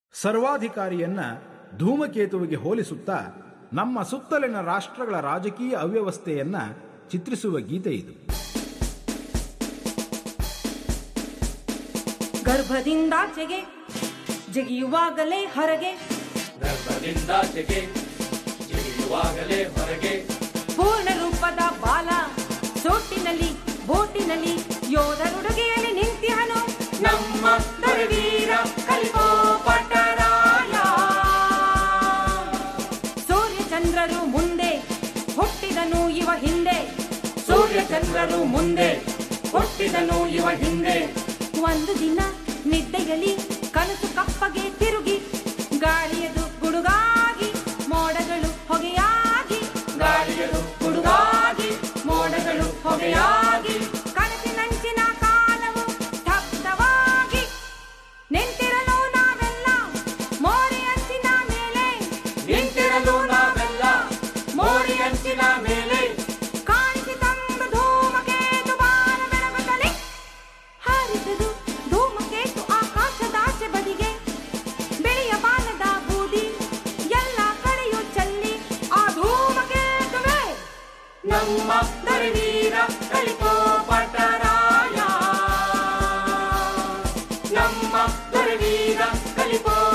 ಸರ್ವಾಧಿಕಾರಿಯನ್ನ ಧೂಮಕೇತುವಿಗೆ ಹೋಲಿಸುತ್ತಾ ನಮ್ಮ ಸುತ್ತಲಿನ ರಾಷ್ಟ್ರಗಳ ರಾಜಕೀಯ ಅವ್ಯವಸ್ಥೆಯನ್ನ ಚಿತ್ರಿಸುವ ಗೀತೆ ಇದು ಗರ್ಭದಿಂದಾಚೆಗೆ ಜಿಗಿಯುವಾಗಲೇ ಹೊರಗೆ ಗರ್ಭದಿಂದಾಚೆಗೆ ಜಿಗಿಯುವಾಗಲೇ ಹೊರಗೆ ಪೂರ್ಣ ರೂಪದ ಬಾಲ ಸೋಟಿನಲ್ಲಿ ಬೋಟಿನಲ್ಲಿ ಯೋಧರುಡುಗೆಯಲ್ಲಿ ನಿಂತಿಹನು ನಮ್ಮ ದೊರೆವೀರ ಕಲಿಕೋ ಪಟರಾಯ ಸೂರ್ಯಚಂದ್ರರು ಮುಂದೆ ಹುಟ್ಟಿದನು ಇವ ಹಿಂದೆ ಸೂರ್ಯಚಂದ್ರರು ಮುಂದೆ ಹುಟ್ಟಿದನು ಇವ ಹಿಂದೆ ಒಂದು ದಿನ ನಿದ್ದೆಯಲ್ಲಿ ಕನಸು ಕಪ್ಪಗೆ ತಿರುಗಿ ಗಾಳಿಯದು ಗುಡುಗಾಗಿ ಮೋಡಗಳು ಹೊಗೆಯಾಗಿ ಗಾಳಿಯದು ಗುಡುಗಾಗಿ ಮೋಡಗಳು ಹೊಗೆಯಾಗಿ ಕನಸಿನಂಚಿನ ಕಾಲವು ಸ್ತಬ್ಧವಾಗಿ ನಿಂತಿರಲು ನಾವೆಲ್ಲ ಮೋರಿ ಅಂಚಿನ ಮೇಲೆ ನಿಂತಿರಲು ನಾವೆಲ್ಲ ಮೋಡಿ ಅಂಚಿನ ಮೇಲೆ ಕಾಣಿಸಿತಂದು ಧೂಮಕೇತು ಬಾಲ ಬೆಳಗುತ್ತಲೇ ಹಾರಿದುದು ಧೂಮಕೇತು ಆಕಾಶದಾಚೆ ಬದಿಗೆ ಬೆಳೆಯ ಬಾಲದ ಬೂದಿ ಎಲ್ಲ ಕಡೆಯೂ ಚಲ್ಲಿ ಆ ಧೂಮಕೇತುವೆ ನಮ್ಮ ದೊರೆವೀರ ಕಲಿಕೋ ಪಟರಾಯ ನಮ್ಮ ದೊರೆವೀರ ಕಲಿಕೋ